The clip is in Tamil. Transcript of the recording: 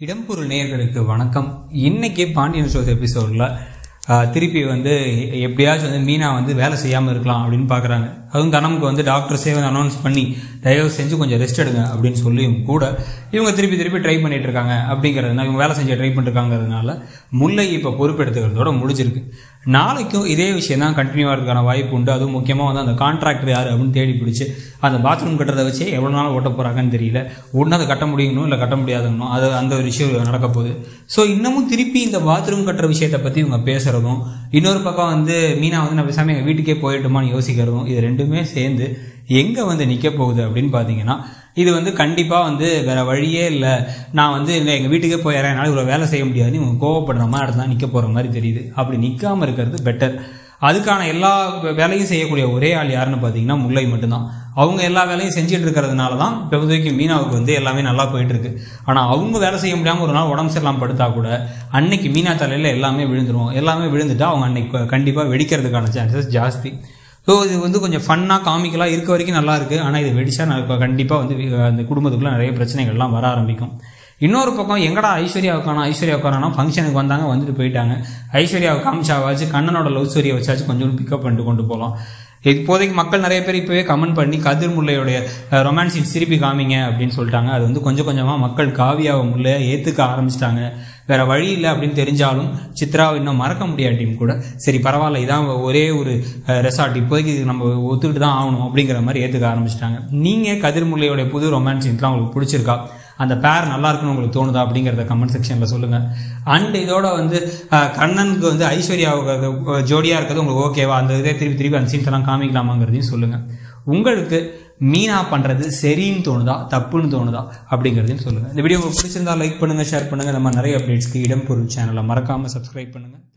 இடம்பொருள் நேயர்களுக்கு வணக்கம் இன்னைக்கு பாண்டியன் ஷோஸ் எபிசோடில் திருப்பி வந்து எப்படியாச்சும் வந்து மீனா வந்து வேலை செய்யாமல் இருக்கலாம் அப்படின்னு பார்க்குறாங்க அதுவும் தனமுக்கு வந்து டாக்டர்ஸே வந்து அனௌன்ஸ் பண்ணி தயவு செஞ்சு கொஞ்சம் ரெஸ்ட் எடுங்க அப்படின்னு சொல்லியும் கூட இவங்க திருப்பி திருப்பி ட்ரை பண்ணிட்டு இருக்காங்க அப்படிங்கிறதுனால இவங்க வேலை செஞ்சு ட்ரை பண்ணிருக்காங்கிறதுனால முல்லை இப்போ பொறுப்பெடுத்துக்கிறதோட முடிஞ்சிருக்கு நாளைக்கும் இதே விஷயம் தான் கண்டினியூ ஆகிறதுக்கான வாய்ப்பு உண்டு அதுவும் முக்கியமாக வந்து அந்த கான்ட்ராக்டர் யார் அப்படின்னு தேடி பிடிச்சி அந்த பாத்ரூம் கட்டுறதை வச்சு எவ்வளோ நாள் ஓட்ட போகிறாங்கன்னு தெரியல ஒன்று அதை கட்ட முடியணும் இல்லை கட்ட முடியாதுங்கணும் அது அந்த ஒரு விஷயம் நடக்க போகுது ஸோ இன்னமும் திருப்பி இந்த பாத்ரூம் கட்டுற விஷயத்தை பற்றி இவங்க பேசுகிறதும் இன்னொரு பக்கம் வந்து மீனா வந்து நான் பேசாமல் எங்கள் வீட்டுக்கே போயிட்டுமான்னு யோசிக்கிறதும் இது ரெண்டுமே சேர்ந்து எங்கே வந்து நிற்க போகுது அப்படின்னு பார்த்தீங்கன்னா இது வந்து கண்டிப்பாக வந்து வேற வழியே இல்லை நான் வந்து இல்லை எங்கள் வீட்டுக்கே போயிடுறேன் என்னால் இவ்வளோ வேலை செய்ய முடியாதுன்னு இவங்க கோவப்படுற மாதிரி இடத்துல நிற்க போகிற மாதிரி தெரியுது அப்படி நிற்காம இருக்கிறது பெட்டர் அதுக்கான எல்லா வேலையும் செய்யக்கூடிய ஒரே ஆள் யாருன்னு பார்த்தீங்கன்னா முல்லை மட்டும்தான் அவங்க எல்லா வேலையும் செஞ்சுட்டு இருக்கிறதுனால தான் இப்போதைக்கு மீனாவுக்கு வந்து எல்லாமே நல்லா போயிட்டு இருக்கு ஆனால் அவங்க வேலை செய்ய முடியாமல் ஒரு நாள் உடம்பு சரியில்லாமல் படுத்தா கூட அன்னைக்கு மீனா தலையில் எல்லாமே விழுந்துரும் எல்லாமே விழுந்துட்டா அவங்க அன்னைக்கு கண்டிப்பாக வெடிக்கிறதுக்கான சான்சஸ் ஜாஸ்தி ஸோ இது வந்து கொஞ்சம் ஃபன்னாக காமிக்கலாக இருக்க வரைக்கும் நல்லா இருக்குது ஆனால் இது வெடிச்சா கண்டிப்பாக வந்து அந்த குடும்பத்துக்குள்ளே நிறைய பிரச்சனைகள்லாம் வர ஆரம்பிக்கும் இன்னொரு பக்கம் எங்கடா ஐஸ்வர்யா உட்கானா ஐஸ்வர்யா உட்காரானா ஃபங்க்ஷனுக்கு வந்தாங்க வந்துட்டு போயிட்டாங்க ஐஸ்வர்யாவை காமிச்சாவாச்சு கண்ணனோட லவ் ஸ்டோரியை வச்சாச்சு கொஞ்சம் பிக்கப் பண்ணிட்டு கொண்டு போகலாம் இப்போதைக்கு மக்கள் நிறைய பேர் இப்போவே கமெண்ட் பண்ணி கதிர் முல்லையுடைய ரொமான்ஸ் சீன்ஸ் திருப்பி காமிங்க அப்படின்னு சொல்லிட்டாங்க அது வந்து கொஞ்சம் கொஞ்சமாக மக்கள் காவியாவை முல்லையை ஏற்றுக்க ஆரம்பிச்சிட்டாங்க வேற வழி இல்லை அப்படின்னு தெரிஞ்சாலும் சித்ராவை இன்னும் மறக்க முடியாட்டியும் கூட சரி பரவாயில்ல இதான் ஒரே ஒரு ரெசார்ட் இப்போதைக்கு இது நம்ம ஒத்துக்கிட்டு தான் ஆகணும் அப்படிங்கிற மாதிரி ஏற்றுக்க ஆரம்பிச்சிட்டாங்க நீங்கள் கதிர் முல்லையோடைய புது ரொமான்ஸ் சீன்ஸ்லாம் உங்களுக்கு பிடிச்சிருக்கா அந்த பேர் நல்லா இருக்குன்னு உங்களுக்கு தோணுதா அப்படிங்கிறத கமெண்ட் செக்ஷனில் சொல்லுங்கள் அண்ட் இதோட வந்து கண்ணனுக்கு வந்து ஐஸ்வர்யாவுக்கு ஜோடியாக இருக்கிறது உங்களுக்கு ஓகேவா அந்த இதே திருப்பி திருப்பி அந்த சீன்ஸ் எல்லாம் காமிக்கலாமாங்கிறதையும் சொல்லுங்கள் உங்களுக்கு மீனா பண்ணுறது சரின்னு தோணுதா தப்புன்னு தோணுதா அப்படிங்கிறதையும் சொல்லுங்கள் இந்த வீடியோ உங்களுக்கு பிடிச்சிருந்தா லைக் பண்ணுங்கள் ஷேர் பண்ணுங்கள் நம்ம நிறைய அப்டேட்ஸ்க்கு இடம் பொருள் சேனலை மறக்காமல் சப்ஸ்கிரைப் பண்ணுங்கள்